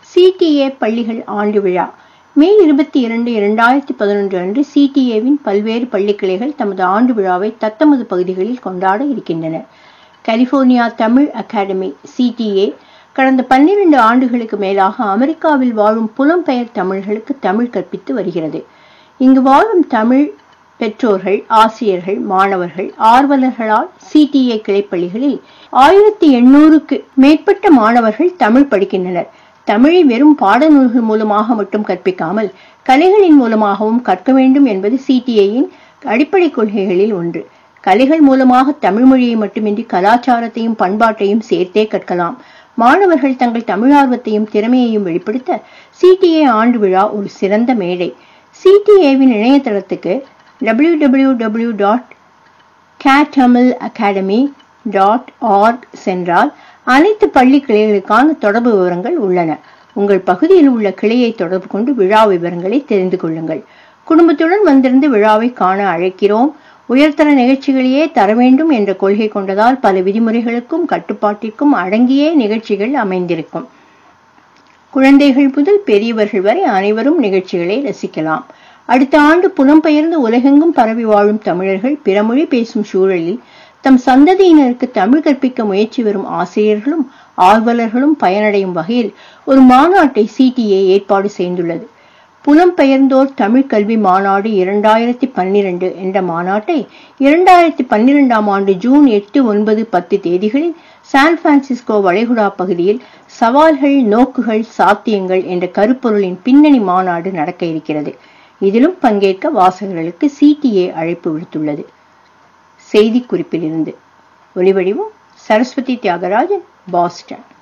CTA பள்ளிகள் ஆண்டு விழா மே இருபத்தி இரண்டு இரண்டாயிரத்தி பதினொன்று அன்று சிடிஏவின் பல்வேறு பள்ளிக்கிளைகள் தமது ஆண்டு விழாவை தத்தமது பகுதிகளில் கொண்டாட இருக்கின்றன கலிபோர்னியா தமிழ் அகாடமி சிடிஏ கடந்த பன்னிரண்டு ஆண்டுகளுக்கு மேலாக அமெரிக்காவில் வாழும் புலம்பெயர் தமிழர்களுக்கு தமிழ் கற்பித்து வருகிறது இங்கு வாழும் தமிழ் பெற்றோர்கள் ஆசிரியர்கள் மாணவர்கள் ஆர்வலர்களால் சிடிஏ கிளைப்பள்ளிகளில் ஆயிரத்தி எண்ணூறுக்கு மேற்பட்ட மாணவர்கள் தமிழ் படிக்கின்றனர் தமிழை வெறும் பாடநூல்கள் மூலமாக மட்டும் கற்பிக்காமல் கலைகளின் மூலமாகவும் கற்க வேண்டும் என்பது சிடிஏயின் அடிப்படை கொள்கைகளில் ஒன்று கலைகள் மூலமாக தமிழ் மொழியை மட்டுமின்றி கலாச்சாரத்தையும் பண்பாட்டையும் சேர்த்தே கற்கலாம் மாணவர்கள் தங்கள் தமிழார்வத்தையும் திறமையையும் வெளிப்படுத்த சிடிஏ ஆண்டு விழா ஒரு சிறந்த மேடை சிடிஏவின் இணையதளத்துக்கு W W W dot katamil academy dot org சென்றால் அனைத்து பள்ளி கிளைகளுக்கான தொடர்பு விவரங்கள் உள்ளன உங்கள் பகுதியில் உள்ள கிளையை தொடர்பு கொண்டு விழா விவரங்களை தெரிந்து கொள்ளுங்கள் குடும்பத்துடன் வந்திருந்து விழாவை காண அழைக்கிறோம் உயர்தர நிகழ்ச்சிகளையே தர வேண்டும் என்ற கொள்கை கொண்டதால் பல விதிமுறைகளுக்கும் கட்டுப்பாட்டிற்கும் அடங்கியே நிகழ்ச்சிகள் அமைந்திருக்கும் குழந்தைகள் முதல் பெரியவர்கள் வரை அனைவரும் நிகழ்ச்சிகளை ரசிக்கலாம் அடுத்த ஆண்டு புலம்பெயர்ந்து உலகெங்கும் பரவி வாழும் தமிழர்கள் பிறமொழி பேசும் சூழலில் தம் சந்ததியினருக்கு தமிழ் கற்பிக்க முயற்சி வரும் ஆசிரியர்களும் ஆர்வலர்களும் பயனடையும் வகையில் ஒரு மாநாட்டை சிடிஏ ஏற்பாடு செய்துள்ளது புலம்பெயர்ந்தோர் தமிழ் கல்வி மாநாடு இரண்டாயிரத்தி பன்னிரண்டு என்ற மாநாட்டை இரண்டாயிரத்தி பன்னிரெண்டாம் ஆண்டு ஜூன் எட்டு ஒன்பது பத்து தேதிகளில் சான் பிரான்சிஸ்கோ வளைகுடா பகுதியில் சவால்கள் நோக்குகள் சாத்தியங்கள் என்ற கருப்பொருளின் பின்னணி மாநாடு நடக்க இருக்கிறது இதிலும் பங்கேற்க வாசகர்களுக்கு சிடிஏ அழைப்பு விடுத்துள்ளது செய்திக்குறிப்பிலிருந்து ஒலிவடிவம் சரஸ்வதி தியாகராஜன் பாஸ்டன்